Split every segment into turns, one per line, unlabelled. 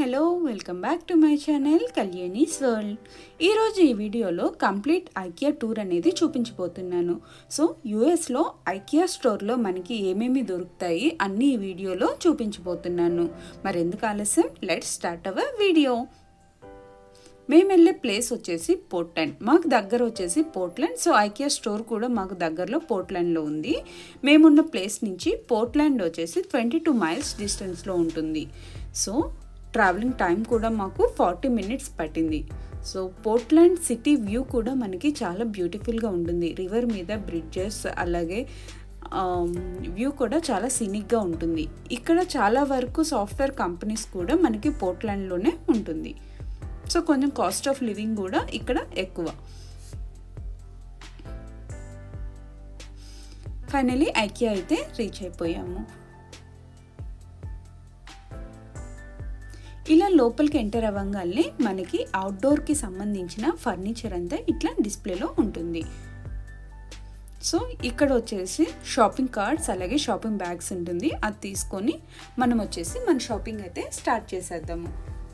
hello welcome back to my channel Kalyani's world ఈరోజు ఈ వీడియోలో కంప్లీట్ ఐకియా టూర్ అనేది చూపించబోతున్నాను సో యూఎస్లో ఐకియా స్టోర్లో మనకి ఏమేమి దొరుకుతాయి అన్ని ఈ వీడియోలో చూపించబోతున్నాను మరి ఎందుకు ఆలస్యం లెట్ స్టార్ట్ అవర్ వీడియో మేము వెళ్ళే ప్లేస్ వచ్చేసి పోర్ట్లాండ్ మాకు దగ్గర వచ్చేసి పోర్ట్లాండ్ సో ఐకియా స్టోర్ కూడా మాకు దగ్గరలో పోర్ట్లాండ్లో ఉంది మేమున్న ప్లేస్ నుంచి పోర్ట్లాండ్ వచ్చేసి ట్వంటీ టూ మైల్స్ డిస్టెన్స్లో ఉంటుంది సో ట్రావెలింగ్ టైం కూడా మాకు ఫార్టీ మినిట్స్ పట్టింది సో పోర్ట్లాండ్ సిటీ వ్యూ కూడా మనకి చాలా బ్యూటిఫుల్గా ఉంటుంది రివర్ మీద బ్రిడ్జెస్ అలాగే వ్యూ కూడా చాలా సినిక్గా ఉంటుంది ఇక్కడ చాలా వరకు సాఫ్ట్వేర్ కంపెనీస్ కూడా మనకి పోర్ట్లాండ్లోనే ఉంటుంది సో కొంచెం కాస్ట్ ఆఫ్ లివింగ్ కూడా ఇక్కడ ఎక్కువ ఫైనలీ ఐకియా అయితే రీచ్ అయిపోయాము ఇలా లోపలికి ఎంటర్ అవ్వగానే మనకి అవుట్డోర్కి సంబంధించిన ఫర్నిచర్ అంతా ఇట్లా డిస్ప్లేలో ఉంటుంది సో ఇక్కడ వచ్చేసి షాపింగ్ కార్డ్స్ అలాగే షాపింగ్ బ్యాగ్స్ ఉంటుంది అది తీసుకొని మనం వచ్చేసి మన షాపింగ్ అయితే స్టార్ట్ చేసేద్దాము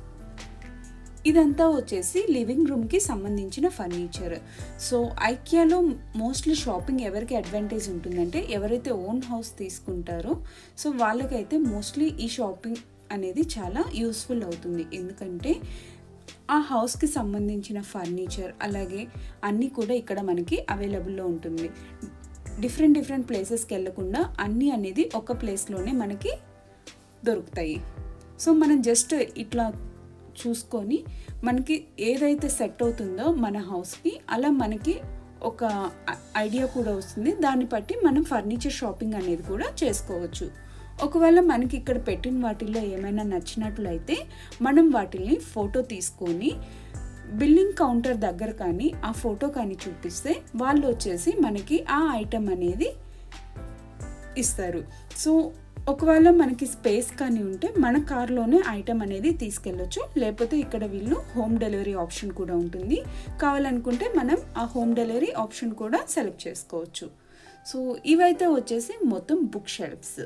ఇదంతా వచ్చేసి లివింగ్ రూమ్కి సంబంధించిన ఫర్నిచర్ సో ఐకియాలో మోస్ట్లీ షాపింగ్ ఎవరికి అడ్వాంటేజ్ ఉంటుందంటే ఎవరైతే ఓన్ హౌస్ తీసుకుంటారో సో వాళ్ళకైతే మోస్ట్లీ ఈ షాపింగ్ అనేది చాలా యూస్ఫుల్ అవుతుంది ఎందుకంటే ఆ హౌస్కి సంబంధించిన ఫర్నిచర్ అలాగే అన్నీ కూడా ఇక్కడ మనకి అవైలబుల్లో ఉంటుంది డిఫరెంట్ డిఫరెంట్ ప్లేసెస్కి వెళ్ళకుండా అన్నీ అనేది ఒక ప్లేస్లోనే మనకి దొరుకుతాయి సో మనం జస్ట్ ఇట్లా చూసుకొని మనకి ఏదైతే సెట్ అవుతుందో మన హౌస్కి అలా మనకి ఒక ఐడియా కూడా వస్తుంది దాన్ని బట్టి మనం ఫర్నిచర్ షాపింగ్ అనేది కూడా చేసుకోవచ్చు ఒకవేళ మనకి ఇక్కడ పెట్టిన వాటిల్లో ఏమైనా నచ్చినట్లయితే మనం వాటిని ఫోటో తీసుకొని బిల్లింగ్ కౌంటర్ దగ్గర కానీ ఆ ఫోటో కానీ చూపిస్తే వాళ్ళు వచ్చేసి మనకి ఆ ఐటెం అనేది ఇస్తారు సో ఒకవేళ మనకి స్పేస్ కానీ ఉంటే మన కార్లోనే ఐటెం అనేది తీసుకెళ్ళొచ్చు లేకపోతే ఇక్కడ వీళ్ళు హోమ్ డెలివరీ ఆప్షన్ కూడా ఉంటుంది కావాలనుకుంటే మనం ఆ హోమ్ డెలివరీ ఆప్షన్ కూడా సెలెక్ట్ చేసుకోవచ్చు సో ఇవైతే వచ్చేసి మొత్తం బుక్ షెల్ఫ్స్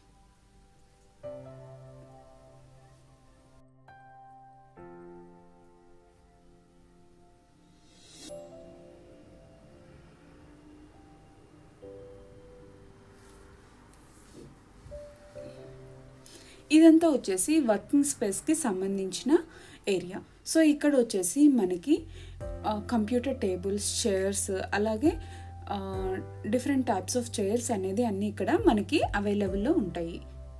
ఇదంతా వచ్చేసి వర్కింగ్ స్పేస్కి సంబంధించిన ఏరియా సో ఇక్కడ వచ్చేసి మనకి కంప్యూటర్ టేబుల్స్ చైర్స్ అలాగే డిఫరెంట్ టైప్స్ ఆఫ్ చైర్స్ అనేది అన్నీ ఇక్కడ మనకి అవైలబుల్లో ఉంటాయి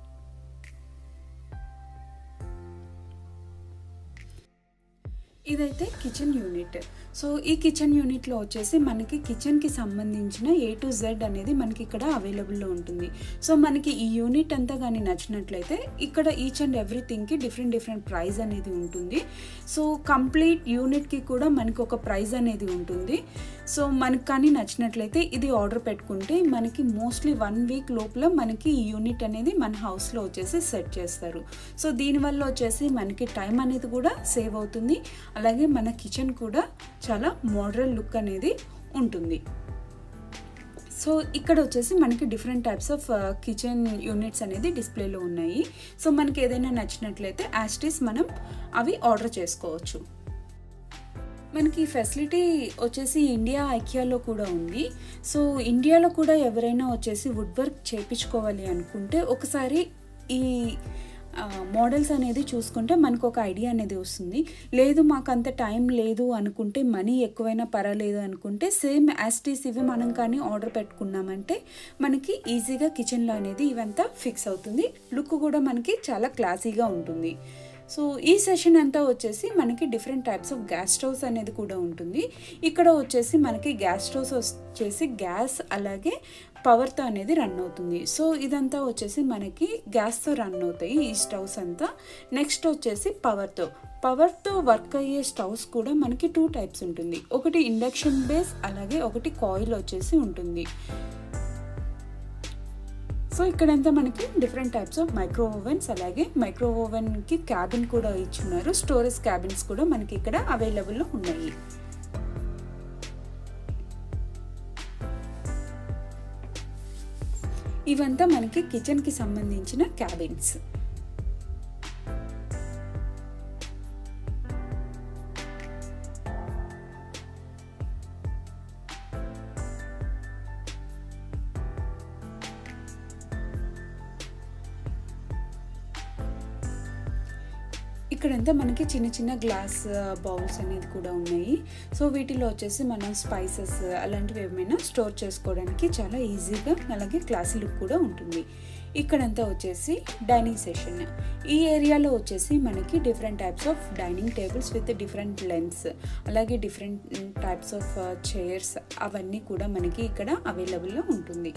ఇదైతే కిచెన్ యూనిట్ సో ఈ కిచెన్ యూనిట్లో వచ్చేసి మనకి కిచెన్కి సంబంధించిన ఏ టు జెడ్ అనేది మనకి ఇక్కడ అవైలబుల్లో ఉంటుంది సో మనకి ఈ యూనిట్ అంతా కానీ నచ్చినట్లయితే ఇక్కడ ఈచ్ అండ్ ఎవ్రీథింగ్కి డిఫరెంట్ డిఫరెంట్ ప్రైస్ అనేది ఉంటుంది సో కంప్లీట్ యూనిట్కి కూడా మనకి ఒక ప్రైస్ అనేది ఉంటుంది సో మనకి కానీ నచ్చినట్లయితే ఇది ఆర్డర్ పెట్టుకుంటే మనకి మోస్ట్లీ వన్ వీక్ లోపల మనకి ఈ యూనిట్ అనేది మన హౌస్లో వచ్చేసి సెట్ చేస్తారు సో దీనివల్ల వచ్చేసి మనకి టైం అనేది కూడా సేవ్ అవుతుంది అలాగే మన కిచెన్ కూడా చాలా మోడరల్ లుక్ అనేది ఉంటుంది సో ఇక్కడ వచ్చేసి మనకి different types of kitchen units అనేది డిస్ప్లేలో ఉన్నాయి సో మనకి ఏదైనా నచ్చినట్లయితే యాస్టీస్ మనం అవి ఆర్డర్ చేసుకోవచ్చు మనకి ఈ ఫెసిలిటీ వచ్చేసి ఇండియా ఐకియాలో కూడా ఉంది సో ఇండియాలో కూడా ఎవరైనా వచ్చేసి వుడ్ వర్క్ చేయించుకోవాలి అనుకుంటే ఒకసారి ఈ మోడల్స్ అనేది చూసుకుంటే మనకు ఒక ఐడియా అనేది వస్తుంది లేదు మాకు అంత టైం లేదు అనుకుంటే మనీ ఎక్కువైనా పర్వాలేదు అనుకుంటే సేమ్ యాస్టీస్ ఇవి మనం కానీ ఆర్డర్ పెట్టుకున్నామంటే మనకి ఈజీగా కిచెన్లో అనేది ఇవంతా ఫిక్స్ అవుతుంది లుక్ కూడా మనకి చాలా క్లాసీగా ఉంటుంది సో ఈ సెషన్ అంతా వచ్చేసి మనకి different types of gas stoves అనేది కూడా ఉంటుంది ఇక్కడ వచ్చేసి మనకి గ్యాస్ స్టవ్స్ వచ్చేసి గ్యాస్ అలాగే పవర్తో అనేది రన్ అవుతుంది సో ఇదంతా వచ్చేసి మనకి గ్యాస్తో రన్ అవుతాయి ఈ స్టవ్స్ అంతా నెక్స్ట్ వచ్చేసి పవర్తో పవర్తో వర్క్ అయ్యే స్టవ్స్ కూడా మనకి టూ టైప్స్ ఉంటుంది ఒకటి ఇండక్షన్ బేస్ అలాగే ఒకటి కాయిల్ వచ్చేసి ఉంటుంది సో ఇక్కడంతా మనకి different types of micro ovens అలాగే మైక్రో ఓవెన్కి క్యాబిన్ కూడా ఇచ్చున్నారు స్టోరేజ్ క్యాబిన్స్ కూడా మనకి ఇక్కడ అవైలబుల్లో ఉన్నాయి ఇవంతా మనకి కిచెన్కి సంబంధించిన క్యాబిన్స్ ఇక్కడంతా మనకి చిన్న చిన్న గ్లాస్ బౌల్స్ అనేది కూడా ఉన్నాయి సో వీటిలో వచ్చేసి మనం స్పైసెస్ అలాంటివి ఏమైనా స్టోర్ చేసుకోవడానికి చాలా ఈజీగా అలాగే క్లాసీ లుక్ కూడా ఉంటుంది ఇక్కడంతా వచ్చేసి డైనింగ్ సెషన్ ఈ ఏరియాలో వచ్చేసి మనకి different types of dining tables with different lengths అలాగే డిఫరెంట్ టైప్స్ ఆఫ్ చైర్స్ అవన్నీ కూడా మనకి ఇక్కడ అవైలబుల్లో ఉంటుంది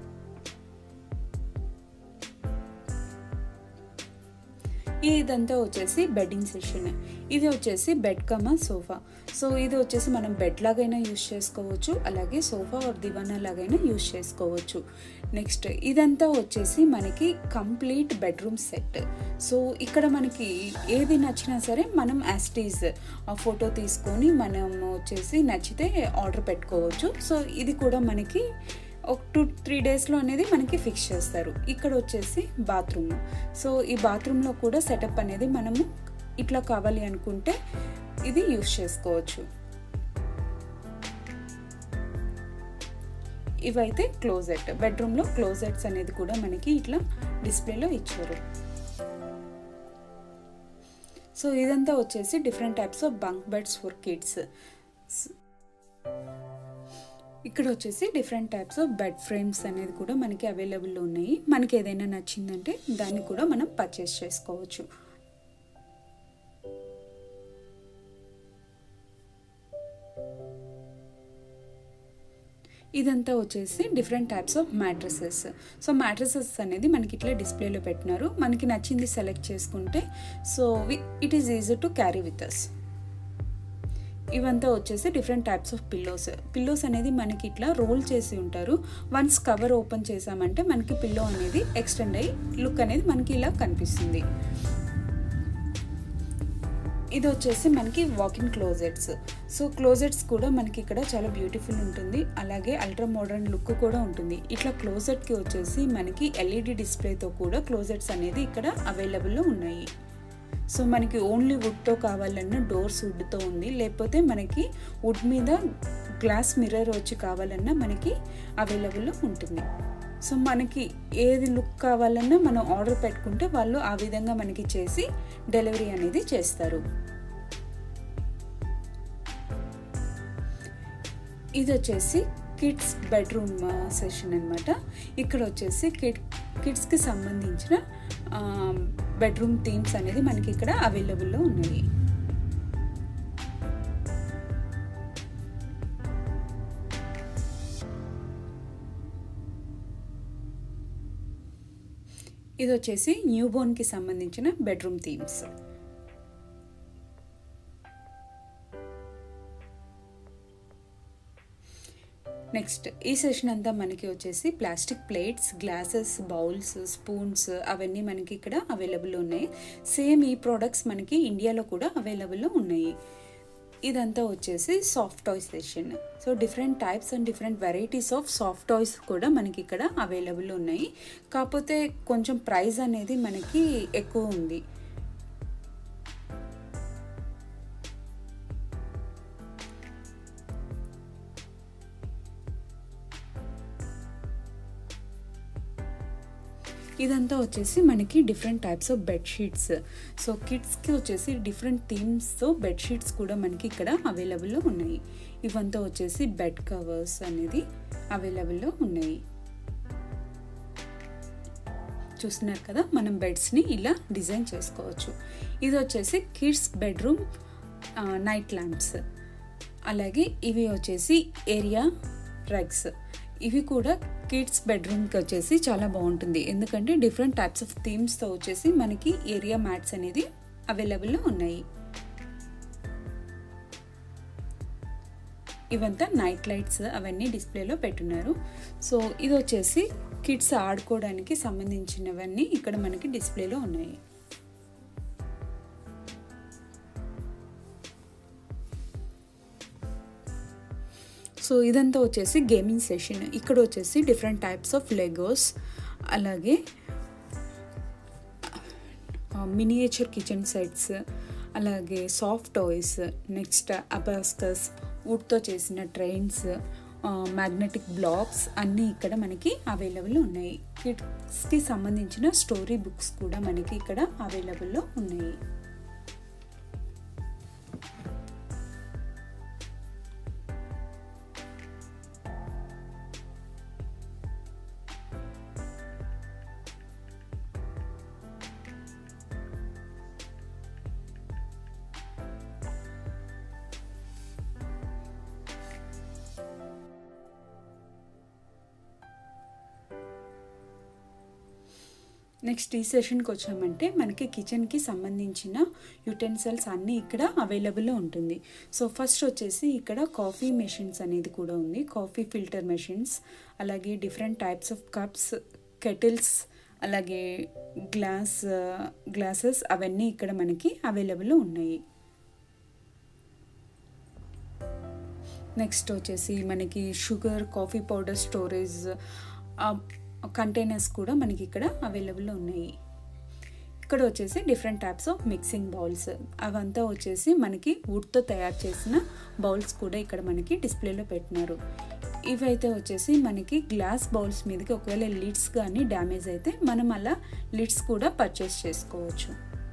ఇదంతా వచ్చేసి బెడ్డింగ్ సెషన్ ఇది వచ్చేసి బెడ్ కమా సోఫా సో ఇది వచ్చేసి మనం బెడ్ లాగైనా యూస్ చేసుకోవచ్చు అలాగే సోఫా ఆర్ దివానా లాగైనా యూస్ చేసుకోవచ్చు నెక్స్ట్ ఇదంతా వచ్చేసి మనకి కంప్లీట్ బెడ్రూమ్ సెట్ సో ఇక్కడ మనకి ఏది నచ్చినా సరే మనం యాస్టీజ్ ఆ ఫోటో తీసుకొని మనం వచ్చేసి నచ్చితే ఆర్డర్ పెట్టుకోవచ్చు సో ఇది కూడా మనకి ఒక టూ త్రీ డేస్లో అనేది మనకి ఫిక్స్ చేస్తారు ఇక్కడ వచ్చేసి బాత్రూమ్ సో ఈ బాత్రూంలో కూడా సెటప్ అనేది మనము ఇట్లా కావాలి అనుకుంటే ఇది యూస్ చేసుకోవచ్చు ఇవైతే క్లోజెట్ బెడ్రూమ్లో క్లోజెట్స్ అనేది కూడా మనకి ఇట్లా డిస్ప్లేలో ఇచ్చారు సో ఇదంతా వచ్చేసి different types of bunk beds for kids ఇక్కడ వచ్చేసి different types of bed frames అనేది కూడా మనకి అవైలబుల్లో ఉన్నాయి మనకి ఏదైనా నచ్చిందంటే దాన్ని కూడా మనం పర్చేస్ చేసుకోవచ్చు ఇదంతా వచ్చేసి different types of mattresses so mattresses అనేది మనకి ఇట్లా డిస్ప్లేలో పెట్టినారు మనకి నచ్చింది సెలెక్ట్ చేసుకుంటే so it is easy to carry with us ఇవంతా వచ్చేసి different types of pillows pillows అనేది మనకి ఇట్లా రోల్ చేసి ఉంటారు వన్స్ కవర్ ఓపెన్ చేసామంటే మనకి పిల్లో అనేది ఎక్స్టెండ్ అయ్యి లుక్ అనేది మనకి ఇలా కనిపిస్తుంది ఇది వచ్చేసి మనకి వాకిన్ క్లోజెట్స్ సో క్లోజెట్స్ కూడా మనకి ఇక్కడ చాలా బ్యూటిఫుల్ ఉంటుంది అలాగే అల్ట్రా మోడర్న్ లుక్ కూడా ఉంటుంది ఇట్లా క్లోజెట్కి వచ్చేసి మనకి ఎల్ఈడి డిస్ప్లేతో కూడా క్లోజెట్స్ అనేది ఇక్కడ అవైలబుల్లో ఉన్నాయి సో మనకి ఓన్లీ వుడ్తో కావాలన్నా డోర్స్ వుడ్తో ఉంది లేకపోతే మనకి వుడ్ మీద గ్లాస్ మిర్రర్ వచ్చి కావాలన్నా మనకి అవైలబుల్లో ఉంటుంది సో మనకి ఏది లుక్ కావాలన్నా మనం ఆర్డర్ పెట్టుకుంటే వాళ్ళు ఆ విధంగా మనకి చేసి డెలివరీ అనేది చేస్తారు ఇది వచ్చేసి కిడ్స్ బెడ్రూమ్ సెషన్ అనమాట ఇక్కడ వచ్చేసి కిడ్ కిడ్స్కి సంబంధించిన బెడ్రూమ్ థీమ్స్ అనేది మనకి ఇక్కడ అవైలబుల్లో ఉన్నాయి ఇది వచ్చేసి న్యూ బోర్న్కి సంబంధించిన బెడ్రూమ్ థీమ్స్ నెక్స్ట్ ఈ సెషన్ అంతా మనకి వచ్చేసి plastic plates glasses bowls spoons అవన్నీ మనకి ఇక్కడ అవైలబుల్ ఉన్నాయి సేమ్ ఈ ప్రోడక్ట్స్ మనకి ఇండియాలో కూడా అవైలబుల్లో ఉన్నాయి ఇదంతా వచ్చేసి soft toys session so different types and different varieties of soft toys కూడా మనకి ఇక్కడ అవైలబుల్ ఉన్నాయి కాకపోతే కొంచెం ప్రైస్ అనేది మనకి ఎక్కువ ఉంది ఇదంతా వచ్చేసి మనకి different types of bedsheets so కిడ్స్కి వచ్చేసి డిఫరెంట్ థీమ్స్తో బెడ్షీట్స్ కూడా మనకి ఇక్కడ అవైలబుల్లో ఉన్నాయి ఇవంతా వచ్చేసి బెడ్ కవర్స్ అనేది అవైలబుల్లో ఉన్నాయి చూస్తున్నారు కదా మనం బెడ్స్ని ఇలా డిజైన్ చేసుకోవచ్చు ఇది వచ్చేసి కిడ్స్ బెడ్రూమ్ నైట్ ల్యాంప్స్ అలాగే ఇవి వచ్చేసి ఏరియా రగ్స్ ఇవి కూడా కిడ్స్ బెడ్రూమ్కి వచ్చేసి చాలా బాగుంటుంది ఎందుకంటే డిఫరెంట్ టైప్స్ ఆఫ్ థీమ్స్తో వచ్చేసి మనకి ఏరియా మ్యాట్స్ అనేది అవైలబుల్లో ఉన్నాయి ఇవంతా నైట్ లైట్స్ అవన్నీ డిస్ప్లేలో పెట్టున్నారు సో ఇది వచ్చేసి కిడ్స్ ఆడుకోవడానికి సంబంధించినవన్నీ ఇక్కడ మనకి డిస్ప్లేలో ఉన్నాయి సో ఇదంతా వచ్చేసి గేమింగ్ సెషన్ ఇక్కడ వచ్చేసి డిఫరెంట్ టైప్స్ ఆఫ్ లెగోస్ అలాగే మినియేచర్ కిచెన్ సెట్స్ అలాగే సాఫ్ట్ టాయ్స్ నెక్స్ట్ అబాస్కస్ వుడ్తో చేసిన ట్రైన్స్ మ్యాగ్నెటిక్ బ్లాక్స్ అన్నీ ఇక్కడ మనకి అవైలబుల్ ఉన్నాయి కిడ్స్కి సంబంధించిన స్టోరీ బుక్స్ కూడా మనకి ఇక్కడ అవైలబుల్లో ఉన్నాయి నెక్స్ట్ ఈ సెషన్కి వచ్చామంటే మనకి కిచెన్కి సంబంధించిన యుటెన్సిల్స్ అన్నీ ఇక్కడ అవైలబుల్లో ఉంటుంది సో ఫస్ట్ వచ్చేసి ఇక్కడ కాఫీ మెషిన్స్ అనేది కూడా ఉంది కాఫీ ఫిల్టర్ మెషిన్స్ అలాగే different types of cups kettles అలాగే గ్లాస్ గ్లాసెస్ అవన్నీ ఇక్కడ మనకి అవైలబుల్లో ఉన్నాయి నెక్స్ట్ వచ్చేసి మనకి sugar coffee powder storage containers కూడా మనకి ఇక్కడ అవైలబుల్లో ఉన్నాయి ఇక్కడ వచ్చేసి different types of mixing bowls అవంతా వచ్చేసి మనకి వుడ్తో తయారు చేసిన బౌల్స్ కూడా ఇక్కడ మనకి డిస్ప్లేలో పెట్టినారు ఇవైతే వచ్చేసి మనకి గ్లాస్ బౌల్స్ మీదకి ఒకవేళ లిడ్స్ కానీ డ్యామేజ్ అయితే మనం అలా లిడ్స్ కూడా పర్చేస్ చేసుకోవచ్చు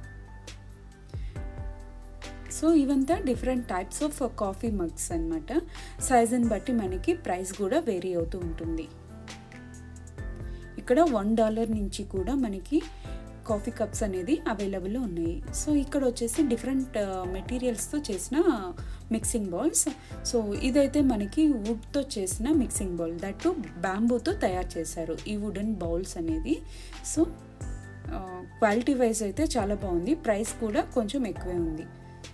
సో ఇవంతా different types of coffee mugs అనమాట సైజుని బట్టి మనకి ప్రైస్ కూడా వేరీ అవుతూ ఉంటుంది ఇక్కడ వన్ డాలర్ నుంచి కూడా మనకి కాఫీ కప్స్ అనేది అవైలబుల్లో ఉన్నాయి సో ఇక్కడ వచ్చేసి డిఫరెంట్ మెటీరియల్స్తో చేసిన మిక్సింగ్ బౌల్స్ సో ఇదైతే మనకి వుడ్తో చేసిన మిక్సింగ్ బౌల్ దట్ బ్యాంబూతో తయారు చేశారు ఈ వుడెన్ బౌల్స్ అనేది సో క్వాలిటీ వైజ్ అయితే చాలా బాగుంది ప్రైస్ కూడా కొంచెం ఎక్కువే ఉంది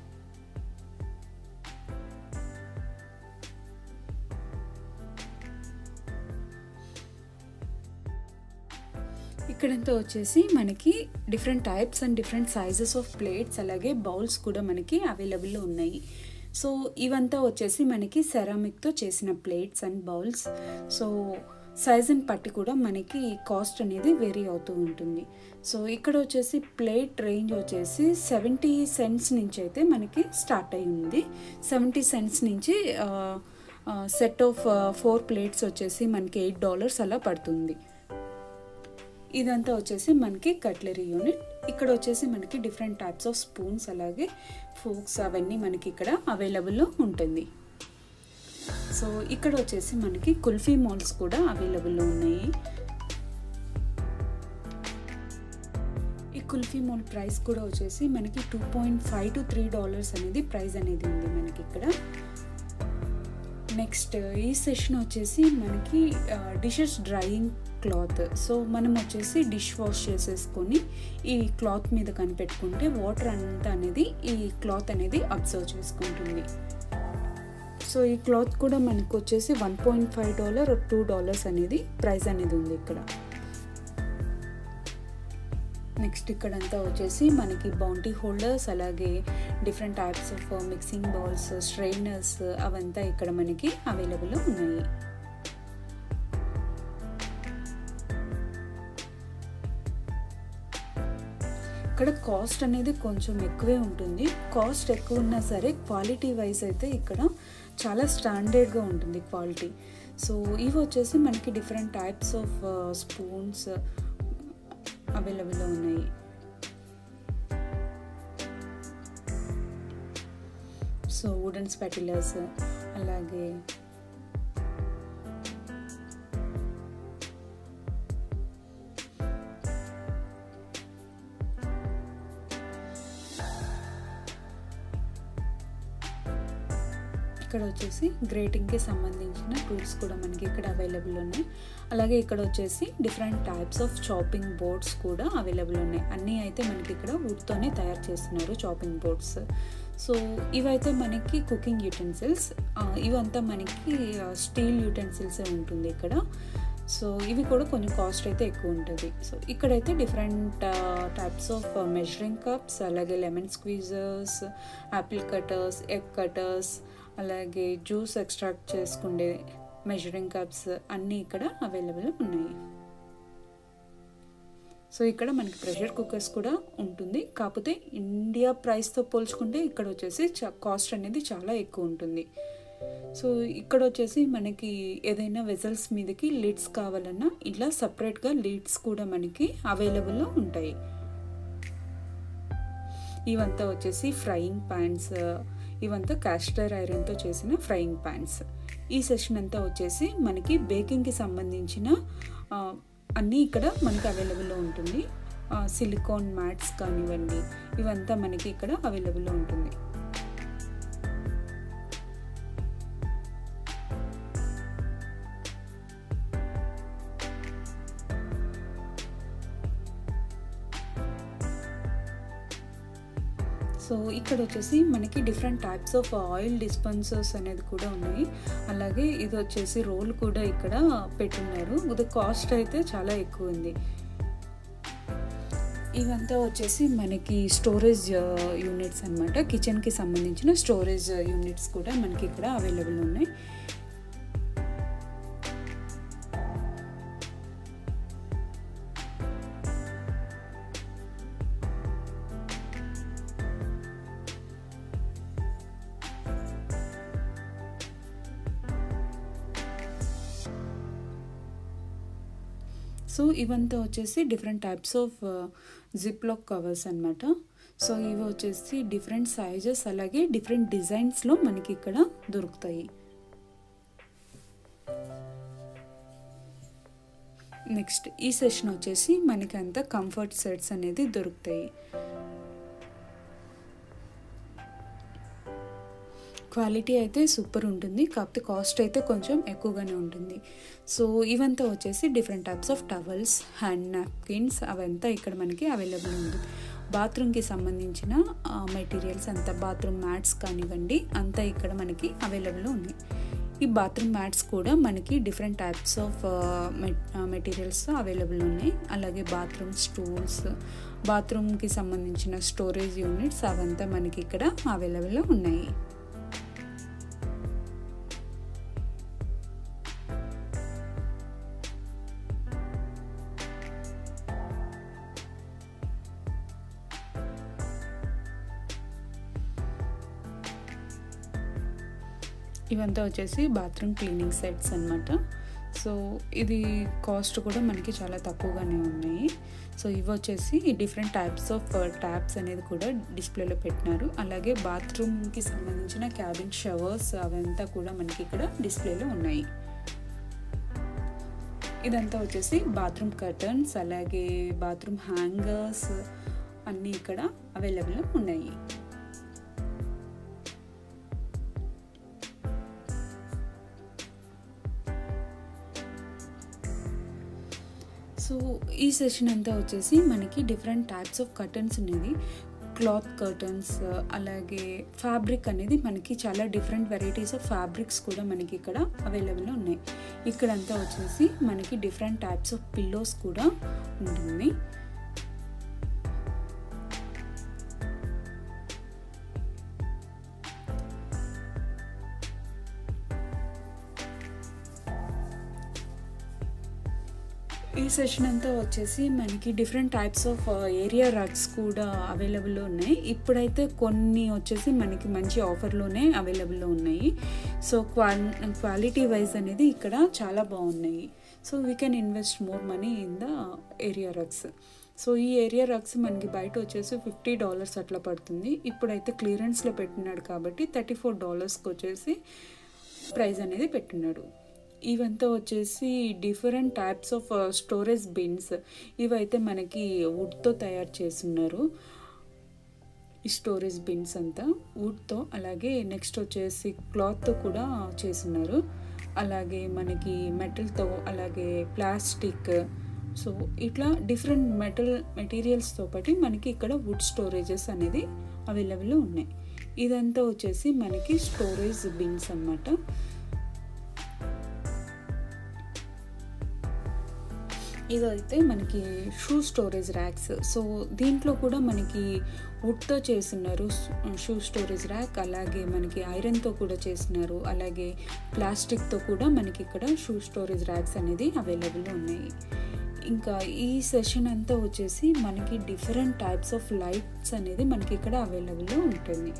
ఇక్కడంతా వచ్చేసి మనకి different types and different sizes of plates అలాగే బౌల్స్ కూడా మనకి అవైలబుల్లో ఉన్నాయి సో ఇవంతా వచ్చేసి మనకి సెరామిక్తో చేసిన ప్లేట్స్ అండ్ బౌల్స్ సో సైజుని బట్టి కూడా మనకి కాస్ట్ అనేది వేరీ అవుతూ ఉంటుంది సో ఇక్కడ వచ్చేసి ప్లేట్ రేంజ్ వచ్చేసి సెవెంటీ సెంట్స్ నుంచి అయితే మనకి స్టార్ట్ అయి ఉంది సెవెంటీ సెంట్స్ నుంచి సెట్ ఆఫ్ ఫోర్ ప్లేట్స్ వచ్చేసి మనకి ఎయిట్ డాలర్స్ అలా పడుతుంది ఇదంతా వచ్చేసి మనకి కట్లరీ యూనిట్ ఇక్కడ వచ్చేసి మనకి డిఫరెంట్ టైప్స్ ఆఫ్ స్పూన్స్ అలాగే ఫోక్స్ అవన్నీ మనకి ఇక్కడ అవైలబుల్లో ఉంటుంది సో ఇక్కడ వచ్చేసి మనకి కుల్ఫీ మాల్స్ కూడా అవైలబుల్లో ఉన్నాయి ఈ కుల్ఫీ మాల్ ప్రైస్ కూడా వచ్చేసి మనకి two point five to three dollars అనేది ప్రైస్ అనేది ఉంది మనకి ఇక్కడ నెక్స్ట్ ఈ సెషన్ వచ్చేసి మనకి డిషెస్ డ్రైయింగ్ క్లాత్ సో మనం వచ్చేసి డిష్ వాష్ చేసేసుకొని ఈ క్లాత్ మీద కనిపెట్టుకుంటే వాటర్ అంతా అనేది ఈ క్లాత్ అనేది అబ్జర్వ్ చేసుకుంటుంది సో ఈ క్లాత్ కూడా మనకు వచ్చేసి one point five dollar two dollars అనేది ప్రైస్ అనేది ఉంది ఇక్కడ నెక్స్ట్ ఇక్కడంతా వచ్చేసి మనకి బౌంటీ హోల్డర్స్ అలాగే different types of mixing bowls strainers అవంతా ఇక్కడ మనకి అవైలబుల్లో ఉన్నాయి ఇక్కడ కాస్ట్ అనేది కొంచెం ఎక్కువే ఉంటుంది కాస్ట్ ఎక్కువ ఉన్నా సరే క్వాలిటీ వైజ్ అయితే ఇక్కడ చాలా స్టాండర్డ్గా ఉంటుంది క్వాలిటీ సో ఇవి వచ్చేసి మనకి డిఫరెంట్ టైప్స్ ఆఫ్ స్పూన్స్ అవైలబుల్లో ఉన్నాయి సో వుడెన్ స్పెటిలర్స్ అలాగే ఇక్కడ వచ్చేసి గ్రేటింగ్కి సంబంధించిన టూల్స్ కూడా మనకి ఇక్కడ అవైలబుల్ ఉన్నాయి అలాగే ఇక్కడ వచ్చేసి different types of chopping boards కూడా అవైలబుల్ ఉన్నాయి అన్నీ అయితే మనకి ఇక్కడ వుడ్తోనే తయారు చేస్తున్నారు చాపింగ్ బోర్డ్స్ సో ఇవైతే మనకి కుకింగ్ యూటెన్సిల్స్ ఇవంతా మనకి స్టీల్ యూటెన్సిల్సే ఉంటుంది ఇక్కడ సో ఇవి కూడా కొంచెం కాస్ట్ అయితే ఎక్కువ ఉంటుంది సో ఇక్కడైతే different types of measuring cups అలాగే lemon squeezers apple cutters egg cutters అలాగే జ్యూస్ ఎక్స్ట్రాక్ట్ చేసుకునే మెజరింగ్ కప్స్ అన్నీ ఇక్కడ అవైలబుల్ ఉన్నాయి సో ఇక్కడ మనకి ప్రెషర్ కుక్కర్స్ కూడా ఉంటుంది కాకపోతే ఇండియా ప్రైస్తో పోల్చుకుంటే ఇక్కడ వచ్చేసి కాస్ట్ అనేది చాలా ఎక్కువ ఉంటుంది సో ఇక్కడ వచ్చేసి మనకి ఏదైనా వెజల్స్ మీదకి లిడ్స్ కావాలన్నా ఇట్లా సపరేట్గా లిడ్స్ కూడా మనకి అవైలబుల్లో ఉంటాయి ఇవంతా వచ్చేసి ఫ్రైయింగ్ ప్యాన్స్ ఇవంతా కాస్టర్ ఐరన్తో చేసిన ఫ్రైయింగ్ ప్యాన్స్ ఈ సెషన్ అంతా వచ్చేసి మనకి బేకింగ్కి సంబంధించిన అన్నీ ఇక్కడ మనకి అవైలబుల్లో ఉంటుంది సిలికాన్ మ్యాట్స్ కానివ్వండి ఇవంతా మనకి ఇక్కడ అవైలబుల్లో ఉంటుంది సో ఇక్కడ వచ్చేసి మనకి different types of oil dispensers అనేది కూడా ఉన్నాయి అలాగే ఇది వచ్చేసి రోల్ కూడా ఇక్కడ పెట్టున్నారు ఇది కాస్ట్ అయితే చాలా ఎక్కువ ఉంది ఇవంతా వచ్చేసి మనకి స్టోరేజ్ యూనిట్స్ అనమాట కిచెన్కి సంబంధించిన స్టోరేజ్ యూనిట్స్ కూడా మనకి ఇక్కడ అవైలబుల్ ఉన్నాయి సో ఇవంతా వచ్చేసి different types of zip lock covers అనమాట సో ఇవి వచ్చేసి డిఫరెంట్ సైజెస్ అలాగే డిఫరెంట్ డిజైన్స్లో మనకి ఇక్కడ దొరుకుతాయి నెక్స్ట్ ఈ సెషన్ వచ్చేసి మనకి అంతా కంఫర్ట్ సెట్స్ అనేది దొరుకుతాయి క్వాలిటీ అయితే సూపర్ ఉంటుంది కాకపోతే కాస్ట్ అయితే కొంచెం ఎక్కువగానే ఉంటుంది సో ఇవంతా వచ్చేసి different types of towels hand napkins అవంతా ఇక్కడ మనకి అవైలబుల్ ఉంది బాత్రూమ్కి సంబంధించిన మెటీరియల్స్ అంతా బాత్రూమ్ మ్యాట్స్ కానివ్వండి అంతా ఇక్కడ మనకి అవైలబుల్ ఉన్నాయి ఈ బాత్రూమ్ మ్యాట్స్ కూడా మనకి different types of materials available ఉన్నాయి అలాగే బాత్రూమ్ స్టూల్స్ బాత్రూమ్కి సంబంధించిన స్టోరేజ్ యూనిట్స్ అవంతా మనకి ఇక్కడ అవైలబుల్ ఉన్నాయి ఇవంతా వచ్చేసి బాత్రూమ్ క్లీనింగ్ సెట్స్ అనమాట సో ఇది కాస్ట్ కూడా మనకి చాలా తక్కువగానే ఉన్నాయి సో ఇవి వచ్చేసి డిఫరెంట్ టైప్స్ ఆఫ్ ట్యాప్స్ అనేది కూడా డిస్ప్లేలో పెట్టినారు అలాగే బాత్రూమ్కి సంబంధించిన క్యాబిన్ షవర్స్ అవంతా కూడా మనకి ఇక్కడ డిస్ప్లేలో ఉన్నాయి ఇదంతా వచ్చేసి బాత్రూమ్ కర్టన్స్ అలాగే బాత్రూమ్ హ్యాంగర్స్ అన్నీ ఇక్కడ అవైలబుల్ ఉన్నాయి సో ఈ సెషన్ అంతా వచ్చేసి మనకి డిఫరెంట్ టైప్స్ ఆఫ్ కర్టన్స్ ఉన్నది క్లాత్ కర్టన్స్ అలాగే ఫ్యాబ్రిక్ అనేది మనకి చాలా డిఫరెంట్ వెరైటీస్ ఆఫ్ ఫ్యాబ్రిక్స్ కూడా మనకి ఇక్కడ అవైలబుల్ ఉన్నాయి ఇక్కడంతా వచ్చేసి మనకి డిఫరెంట్ టైప్స్ ఆఫ్ పిల్లోస్ కూడా ఉంటుంది ఈ సెషన్ అంతా వచ్చేసి మనకి different types of area rugs కూడా అవైలబుల్లో ఉన్నాయి ఇప్పుడైతే కొన్ని వచ్చేసి మనకి మంచి ఆఫర్లోనే అవైలబుల్లో ఉన్నాయి సో క్వాల్ క్వాలిటీ వైజ్ అనేది ఇక్కడ చాలా బాగున్నాయి so we can invest more money in the area rugs so ఈ ఏరియా రగ్స్ మనకి బయట వచ్చేసి ఫిఫ్టీ డాలర్స్ అట్లా పడుతుంది ఇప్పుడైతే క్లియరెన్స్లో పెట్టినాడు కాబట్టి థర్టీ ఫోర్ డాలర్స్కి వచ్చేసి ప్రైస్ అనేది పెట్టినాడు ఇవంతా వచ్చేసి different types of storage bins ఇవైతే మనకి వుడ్తో తయారు చేస్తున్నారు ఈ స్టోరేజ్ బిన్స్ అంతా వుడ్తో అలాగే నెక్స్ట్ వచ్చేసి క్లాత్తో కూడా చేస్తున్నారు అలాగే మనకి మెటల్తో అలాగే ప్లాస్టిక్ సో ఇట్లా డిఫరెంట్ మెటల్ మెటీరియల్స్తో పాటు మనకి ఇక్కడ వుడ్ స్టోరేజెస్ అనేది అవైలబుల్ ఉన్నాయి ఇదంతా వచ్చేసి మనకి స్టోరేజ్ బిన్స్ అన్నమాట ఇదైతే మనకి షూ స్టోరేజ్ ర్యాక్స్ సో దీంట్లో కూడా మనకి వుడ్తో చేస్తున్నారు షూ స్టోరేజ్ ర్యాక్ అలాగే మనకి ఐరన్తో కూడా చేస్తున్నారు అలాగే ప్లాస్టిక్తో కూడా మనకి ఇక్కడ షూ స్టోరేజ్ ర్యాక్స్ అనేది అవైలబుల్ ఉన్నాయి ఇంకా ఈ సెషన్ అంతా వచ్చేసి మనకి డిఫరెంట్ టైప్స్ ఆఫ్ లైట్స్ అనేది మనకి ఇక్కడ అవైలబుల్లో ఉంటుంది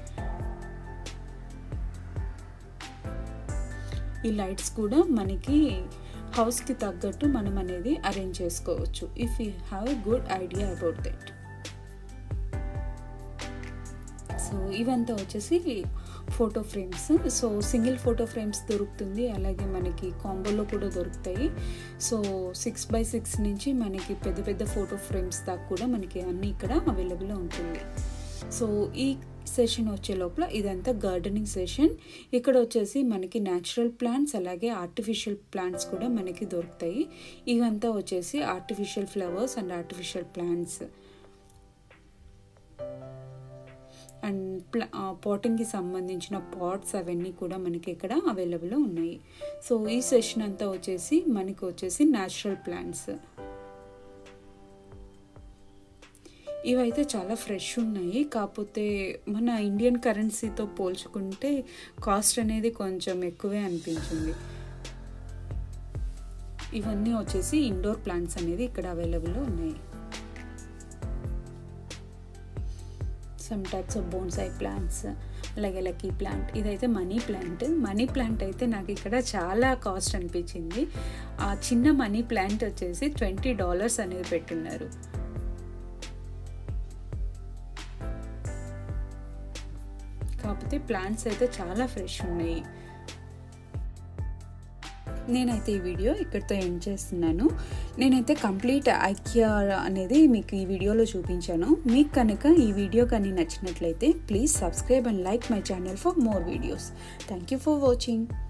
ఈ లైట్స్ కూడా మనకి హౌస్కి తగ్గట్టు మనం అనేది అరేంజ్ చేసుకోవచ్చు if you have a good idea about that so ఇవంతా వచ్చేసి photo frames so single photo frames దొరుకుతుంది అలాగే మనకి కాంబోలో కూడా దొరుకుతాయి సో సిక్స్ బై సిక్స్ నుంచి మనకి పెద్ద పెద్ద ఫోటో ఫ్రేమ్స్ దాకా కూడా మనకి అన్నీ ఇక్కడ అవైలబుల్ ఉంటుంది సో ఈ సెషన్ వచ్చే లోపల ఇదంతా గార్డెనింగ్ సెషన్ ఇక్కడ వచ్చేసి మనకి న్యాచురల్ ప్లాంట్స్ అలాగే ఆర్టిఫిషియల్ ప్లాంట్స్ కూడా మనకి దొరుకుతాయి ఇవంతా వచ్చేసి artificial flowers and artificial plants and ప్లా పాటింగ్కి సంబంధించిన పాట్స్ అవన్నీ కూడా మనకి ఇక్కడ అవైలబుల్లో ఉన్నాయి సో ఈ సెషన్ అంతా వచ్చేసి మనకి వచ్చేసి న్యాచురల్ ప్లాంట్స్ ఇవైతే చాలా ఫ్రెష్ ఉన్నాయి కాకపోతే మన ఇండియన్ కరెన్సీతో పోల్చుకుంటే కాస్ట్ అనేది కొంచెం ఎక్కువే అనిపించింది ఇవన్నీ వచ్చేసి ఇండోర్ ప్లాంట్స్ అనేది ఇక్కడ అవైలబుల్లో ఉన్నాయి some types of bonsai plants అలాగే లక్కీ ప్లాంట్ ఇదైతే మనీ ప్లాంట్ మనీ ప్లాంట్ అయితే నాకు ఇక్కడ చాలా కాస్ట్ అనిపించింది ఆ చిన్న మనీ ప్లాంట్ వచ్చేసి ట్వంటీ డాలర్స్ అనేది పెట్టున్నారు కాకపోతే ప్లాంట్స్ అయితే చాలా ఫ్రెష్ ఉన్నాయి నేనైతే ఈ వీడియో ఇక్కడితో ఎండ్ చేస్తున్నాను నేనైతే కంప్లీట్ ఐక్యా అనేది మీకు ఈ వీడియోలో చూపించాను మీకు కనుక ఈ వీడియో కానీ నచ్చినట్లయితే please subscribe and like my channel for more videos thank you for watching